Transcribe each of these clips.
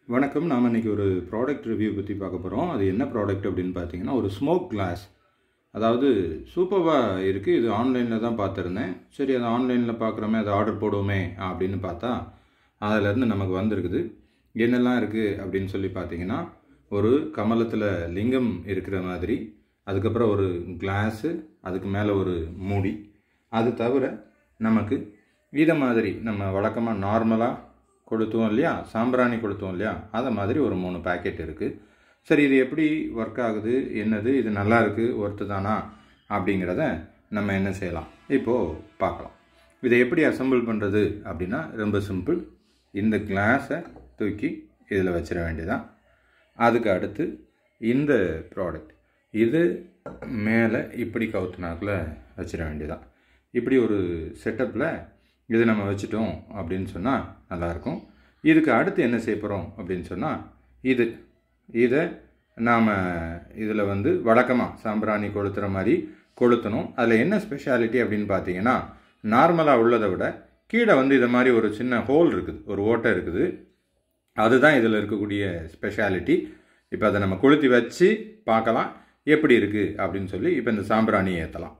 வணக்கம் நாம் இன்றைக்கி ஒரு ப்ராடக்ட் ரிவ்யூ பற்றி பார்க்க போகிறோம் அது என்ன ப்ராடக்ட் அப்படின்னு பார்த்தீங்கன்னா ஒரு ஸ்மோக் கிளாஸ் அதாவது சூப்பராக இருக்குது இது ஆன்லைனில் தான் பார்த்துருந்தேன் சரி அது ஆன்லைனில் பார்க்குறோமே அதை ஆர்டர் போடுவோமே அப்படின்னு பார்த்தா அதிலேருந்து நமக்கு வந்திருக்குது என்னெல்லாம் இருக்குது அப்படின்னு சொல்லி பார்த்தீங்கன்னா ஒரு கமலத்தில் லிங்கம் இருக்கிற மாதிரி அதுக்கப்புறம் ஒரு கிளாஸு அதுக்கு மேலே ஒரு மூடி அது தவிர நமக்கு இதை மாதிரி நம்ம வழக்கமாக நார்மலாக கொடுத்தோம் இல்லையா சாம்பிராணி கொடுத்தோம் இல்லையா அதை மாதிரி ஒரு மூணு பேக்கெட் இருக்குது சரி இது எப்படி ஒர்க் ஆகுது என்னது இது நல்லா இருக்குது ஒர்த்து தானா அப்படிங்கிறத நம்ம என்ன செய்யலாம் இப்போது பார்க்கலாம் இதை எப்படி அசெம்பிள் பண்ணுறது அப்படின்னா ரொம்ப சிம்பிள் இந்த கிளாஸை தூக்கி இதில் வச்சிட வேண்டியதான் அதுக்கு அடுத்து இந்த ப்ராடக்ட் இது மேலே இப்படி கவுத்துனாக்கில் வச்சிட வேண்டியதான் இப்படி ஒரு செட்டப்பில் இது நம்ம வச்சுட்டோம் அப்படின்னு சொன்னால் நல்லாயிருக்கும் இதுக்கு அடுத்து என்ன செய்ய போகிறோம் அப்படின்னு சொன்னால் இது இதை நாம் இதில் வந்து வழக்கமாக சாம்பிராணி கொளுத்துற மாதிரி கொளுத்தணும் அதில் என்ன ஸ்பெஷாலிட்டி அப்படின்னு பார்த்தீங்கன்னா நார்மலாக உள்ளதை விட கீழே வந்து இதை மாதிரி ஒரு சின்ன ஹோல் இருக்குது ஒரு ஓட்டை இருக்குது அதுதான் இதில் இருக்கக்கூடிய ஸ்பெஷாலிட்டி இப்போ அதை நம்ம கொளுத்தி வச்சு பார்க்கலாம் எப்படி இருக்குது அப்படின்னு சொல்லி இப்போ இந்த சாம்பிராணியை ஏற்றலாம்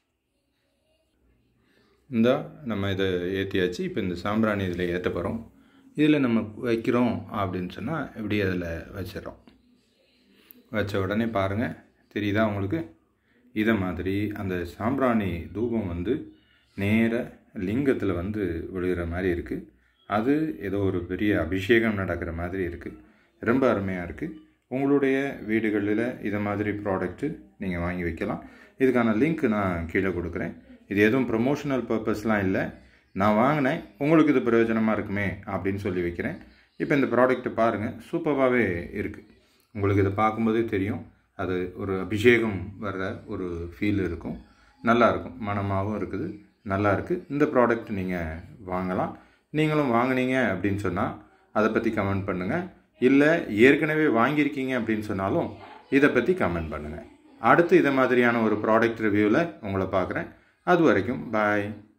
இந்த நம்ம இதை ஏற்றியாச்சு இப்போ இந்த சாம்பிராணி இதில் ஏற்ற போகிறோம் இதில் நம்ம வைக்கிறோம் அப்படின்னு சொன்னால் இப்படி அதில் வச்சிடறோம் வச்ச உடனே பாருங்கள் தெரியுதா உங்களுக்கு இதை மாதிரி அந்த சாம்பிராணி தூபம் வந்து நேர லிங்கத்தில் வந்து விழுகிற மாதிரி இருக்குது அது ஏதோ ஒரு பெரிய அபிஷேகம் நடக்கிற மாதிரி இருக்குது ரொம்ப அருமையாக இருக்குது உங்களுடைய வீடுகளில் இதை மாதிரி ப்ராடக்ட்டு நீங்கள் வாங்கி வைக்கலாம் இதுக்கான லிங்க் நான் கீழே கொடுக்குறேன் இது எதுவும் ப்ரொமோஷனல் பர்பஸ்லாம் இல்லை நான் வாங்கினேன் உங்களுக்கு இது பிரயோஜனமாக இருக்குமே அப்படின்னு சொல்லி வைக்கிறேன் இப்போ இந்த ப்ராடக்ட்டை பாருங்கள் சூப்பராகவே இருக்குது உங்களுக்கு இதை பார்க்கும்போதே தெரியும் அது ஒரு அபிஷேகம் வர்ற ஒரு ஃபீல் இருக்கும் நல்லாயிருக்கும் மனமாகவும் இருக்குது நல்லா இருக்குது இந்த ப்ராடக்ட் நீங்கள் வாங்கலாம் நீங்களும் வாங்கினீங்க அப்படின்னு சொன்னால் அதை பற்றி கமெண்ட் பண்ணுங்கள் இல்லை ஏற்கனவே வாங்கியிருக்கீங்க அப்படின்னு சொன்னாலும் இதை பற்றி கமெண்ட் பண்ணுங்கள் அடுத்து இதை மாதிரியான ஒரு ப்ராடக்ட் ரிவ்யூவில் உங்களை பார்க்குறேன் அது வரைக்கும் பாய்